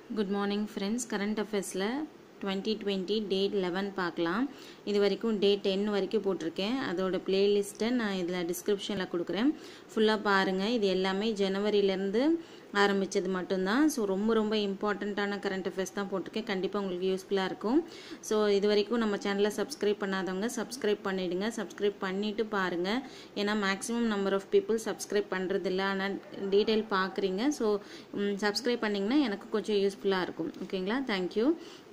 good morning friends current அஃபேர்ஸில் twenty twenty date eleven பார்க்கலாம் இது வரைக்கும் டேட் டென் வரைக்கும் போட்டிருக்கேன் அதோட பிளேலிஸ்ட்டை நான் இதில் டிஸ்கிரிப்ஷனில் கொடுக்குறேன் ஃபுல்லாக பாருங்கள் இது எல்லாமே ஜனவரியிலேருந்து ஆரம்பித்தது மட்டும்தான் ஸோ ரொம்ப ரொம்ப இம்பார்ட்டண்ட்டான கரண்ட் அஃபேர்ஸ் தான் போட்டிருக்கேன் கண்டிப்பாக உங்களுக்கு யூஸ்ஃபுல்லாக இருக்கும் ஸோ இது வரைக்கும் நம்ம சேனலை சப்ஸ்கிரைப் பண்ணாதவங்க சப்ஸ்கிரைப் பண்ணிவிடுங்க சப்ஸ்கிரைப் பண்ணிவிட்டு பாருங்கள் ஏன்னா maximum number of people subscribe பண்ணுறதில்ல ஆனால் டீட்டெயில் பார்க்குறீங்க ஸோ சப்ஸ்கிரைப் பண்ணிங்கன்னா எனக்கு கொஞ்சம் யூஸ்ஃபுல்லாக இருக்கும் ஓகேங்களா தேங்க்யூ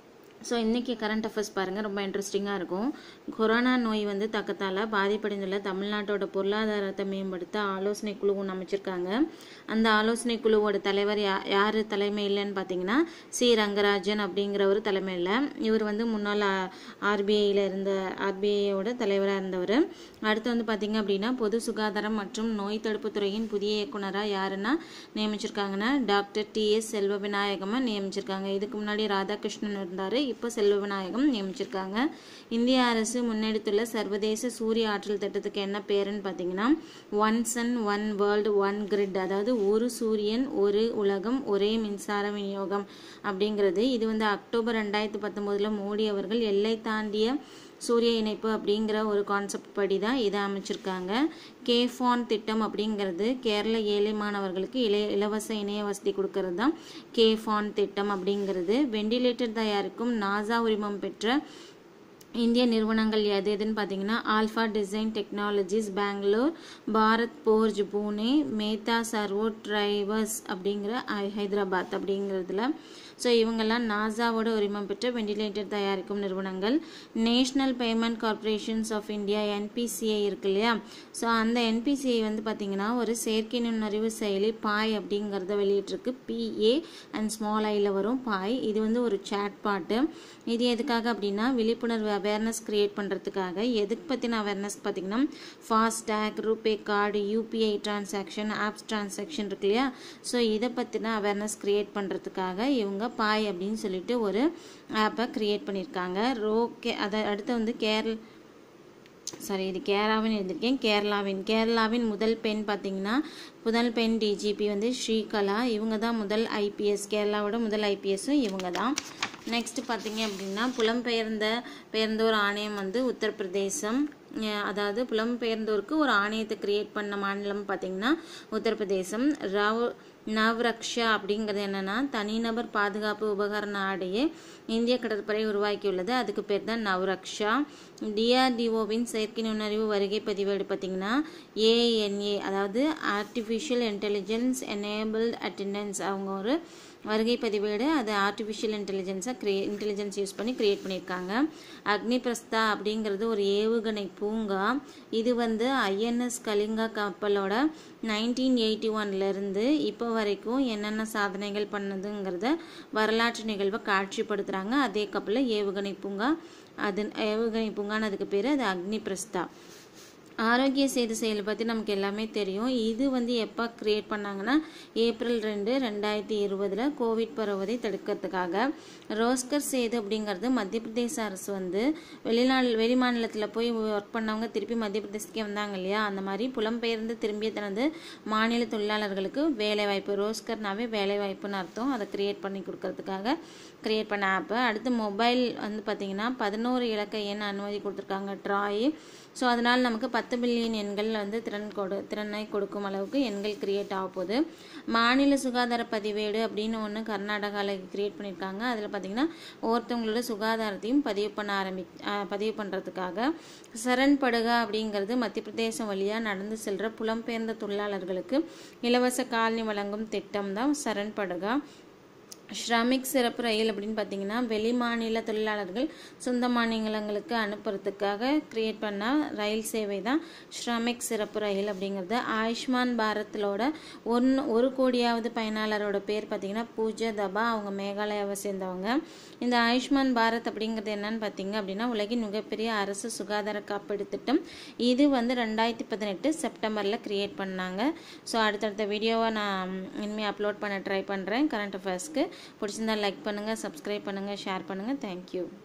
ஸோ இன்றைக்கி கரண்ட் அஃபேர்ஸ் பாருங்கள் ரொம்ப இன்ட்ரெஸ்டிங்காக இருக்கும் கொரோனா நோய் வந்து தாக்கத்தால் பாதிப்படைந்துள்ள தமிழ்நாட்டோட பொருளாதாரத்தை மேம்படுத்த ஆலோசனை குழு ஒன்று அமைச்சிருக்காங்க அந்த ஆலோசனை குழுவோட தலைவர் யா யார் தலைமையிலன்னு பார்த்தீங்கன்னா சி ரங்கராஜன் அப்படிங்கிறவர் தலைமையில் இவர் வந்து முன்னாள் ஆர்பிஐயில் இருந்த ஆர்பிஐயோட தலைவராக இருந்தவர் அடுத்து வந்து பார்த்திங்க அப்படின்னா பொது சுகாதாரம் மற்றும் நோய் தடுப்பு துறையின் புதிய இயக்குனராக யாருன்னா நியமிச்சிருக்காங்கன்னா டாக்டர் டி எஸ் செல்வ விநாயகமாக நியமிச்சிருக்காங்க இதுக்கு முன்னாடி ராதாகிருஷ்ணன் இருந்தார் இப்போ செல்வ விநாயகம் நியமிச்சிருக்காங்க இந்திய அரசு முன்னெடுத்துள்ள சர்வதேச சூரிய ஆற்றல் திட்டத்துக்கு என்ன பேருன்னு பார்த்தீங்கன்னா one sun one world one grid அதாவது ஒரு சூரியன் ஒரு உலகம் ஒரே மின்சார விநியோகம் அப்படிங்கிறது இது வந்து அக்டோபர் ரெண்டாயிரத்தி பத்தொம்போதில் மோடி அவர்கள் எல்லை தாண்டிய சூரிய இணைப்பு அப்படிங்கிற ஒரு கான்செப்ட் படி தான் இதை அமைச்சிருக்காங்க கேஃபான் திட்டம் அப்படிங்கிறது கேரள ஏழை மாணவர்களுக்கு இளைய இலவச இணைய வசதி கொடுக்கறது தான் கேஃபான் திட்டம் அப்படிங்கிறது வெண்டிலேட்டர் தயாரிக்கும் நாசா உரிமம் பெற்ற இந்திய நிறுவனங்கள் எது எதுன்னு பார்த்தீங்கன்னா alpha design technologies Bangalore Bharat Forge Pune Mehta servo drivers அப்படிங்கிற ஹைதராபாத் அப்படிங்கிறதுல ஸோ இவங்கெல்லாம் நாசாவோட உரிமம் பெற்ற வெண்டிலேட்டர் தயாரிக்கும் நிறுவனங்கள் national payment corporations of India NPCI இருக்கு இல்லையா ஸோ அந்த என்பிசிஐ வந்து பார்த்திங்கன்னா ஒரு செயற்கை நுண்ணறிவு செயலி பாய் அப்படிங்கிறத வெளியிட்டிருக்கு பிஏ அண்ட் ஸ்மால் ஐயில் வரும் பாய் இது வந்து ஒரு சேட் பாட்டு இது எதுக்காக அப்படின்னா விழிப்புணர்வு அவேர்னஸ் க்ரியேட் பண்ணுறதுக்காக எதுக்கு பற்றின அவேர்னஸ் பார்த்திங்கன்னா FASTag RuPay card UPI transaction apps transaction இருக்கு இல்லையா ஸோ இதை பற்றின அவேர்னஸ் க்ரியேட் பண்ணுறதுக்காக இவங்க பாய் அப்படின்னு சொல்லிட்டு ஒரு ஆப்பை க்ரியேட் பண்ணியிருக்காங்க ரோ கே அதை அடுத்து வந்து கேரள சாரி இது கேரளாவின் எழுதியிருக்கேன் கேரளாவின் கேரளாவின் முதல் பெண் பார்த்தீங்கன்னா முதல் பெண் டிஜிபி வந்து ஸ்ரீகலா இவங்க தான் முதல் ஐபிஎஸ் கேரளாவோட முதல் ஐபிஎஸும் இவங்க தான் நெக்ஸ்ட் பார்த்தீங்க அப்படின்னா புலம்பெயர்ந்த பெயர்ந்தோர் ஆணையம் வந்து உத்தரப்பிரதேசம் அதாவது புலம்பெயர்ந்தோருக்கு ஒரு ஆணையத்தை கிரியேட் பண்ண மாநிலம் பார்த்தீங்கன்னா உத்தரப்பிரதேசம் ராவ் நவ்ரக்ஷா அப்படிங்கிறது என்னென்னா தனிநபர் பாதுகாப்பு உபகரண ஆடையை இந்திய கடற்படை உருவாக்கியுள்ளது அதுக்கு பேர் தான் நவ்ரக்ஷா டிஆர்டிஓவின் செயற்கை நுண்ணறிவு வருகை பதிவேடு பார்த்திங்கன்னா ஏஎன்ஏ அதாவது ஆர்டிஃபிஷியல் இன்டெலிஜென்ஸ் எனேபிள்ட் அட்டெண்டன்ஸ் அவங்க ஒரு வருகை பதிவேடு அது ஆர்டிஃபிஷியல் இன்டெலிஜென்ஸாக க்ரியே இன்டெலிஜென்ஸ் யூஸ் பண்ணி க்ரியேட் பண்ணியிருக்காங்க அக்னி பிரஸ்தா அப்படிங்கிறது ஒரு ஏவுகணை பூங்கா இது வந்து ஐஎன்எஸ் கலிங்கா கப்பலோட நைன்டீன் எயிட்டி ஒன்லேருந்து இப்போ வரைக்கும் என்னென்ன சாதனைகள் பண்ணதுங்கிறத வரலாற்று நிகழ்வை காட்சிப்படுத்துகிறாங்க அதே கப்பலில் ஏவுகணை பூங்கா அது ஏவுகணை பூங்கான்னு அதுக்கு பேர் அது அக்னி பிரஸ்தா ஆரோக்கிய சேது செயலை பற்றி நமக்கு எல்லாமே தெரியும் இது வந்து எப்போ க்ரியேட் பண்ணாங்கன்னா ஏப்ரல் ரெண்டு ரெண்டாயிரத்தி இருபதில் கோவிட் பரவுவதை தடுக்கிறதுக்காக ரோஸ்கர் சேது அப்படிங்கிறது மத்திய பிரதேச அரசு வந்து வெளிநாள் வெளி மாநிலத்தில் போய் ஒர்க் பண்ணவங்க திருப்பி மத்திய பிரதேசத்துக்கே வந்தாங்க இல்லையா அந்த மாதிரி புலம்பெயர்ந்து திரும்பிய தனது மாநில தொழிலாளர்களுக்கு வேலைவாய்ப்பு ரோஸ்கர்னாவே வேலைவாய்ப்புன்னு அர்த்தம் அதை க்ரியேட் பண்ணி கொடுக்கறதுக்காக க்ரியேட் பண்ண ஆப்பு அடுத்து மொபைல் வந்து பார்த்திங்கன்னா பதினோரு இலக்க எண் அனுமதி கொடுத்துருக்காங்க ட்ராய் ஸோ அதனால் நமக்கு பத்து பில்லியன் எண்கள் வந்து திறன் கொடு திறனை கொடுக்கும் அளவுக்கு எண்கள் கிரியேட் ஆக போகுது மாநில சுகாதார பதிவேடு அப்படின்னு ஒன்று கர்நாடகாவில் கிரியேட் பண்ணியிருக்காங்க அதில் பார்த்திங்கன்னா ஒவ்வொருத்தவங்களோட சுகாதாரத்தையும் பதிவு பண்ண ஆரம்பி பதிவு பண்ணுறதுக்காக சரண் படுகா அப்படிங்கிறது மத்திய பிரதேசம் வழியாக நடந்து செல்கிற புலம்பெயர்ந்த தொழிலாளர்களுக்கு இலவச காலனி வழங்கும் திட்டம் தான் சரண் படுகா ஷ்ரமிக் சிறப்பு ரயில் அப்படின்னு பார்த்தீங்கன்னா வெளி மாநில தொழிலாளர்கள் சொந்த மாநிலங்களுக்கு அனுப்புறதுக்காக கிரியேட் பண்ண ரயில் சேவை தான் ஷ்ரமிக் சிறப்பு ரயில் அப்படிங்கிறது ஆயுஷ்மான் பாரத்திலோட ஒன்று ஒரு கோடியாவது பயனாளரோட பேர் பார்த்தீங்கன்னா பூஜா தபா அவங்க மேகாலயாவை சேர்ந்தவங்க இந்த ஆயுஷ்மான் பாரத் அப்படிங்கிறது என்னன்னு பார்த்தீங்க அப்படின்னா உலகின் மிகப்பெரிய அரசு சுகாதார காப்பீடு திட்டம் இது வந்து ரெண்டாயிரத்தி பதினெட்டு செப்டம்பரில் கிரியேட் பண்ணாங்க ஸோ அடுத்தடுத்த வீடியோவை நான் இனிமேல் அப்லோட் பண்ண ட்ரை பண்ணுறேன் கரண்ட் அஃபேர்ஸ்க்கு பிடிச்சிருந்தா லைக் பண்ணுங்கள் சப்ஸ்கிரைப் பண்ணுங்கள் ஷேர் பண்ணுங்கள் தேங்க்யூ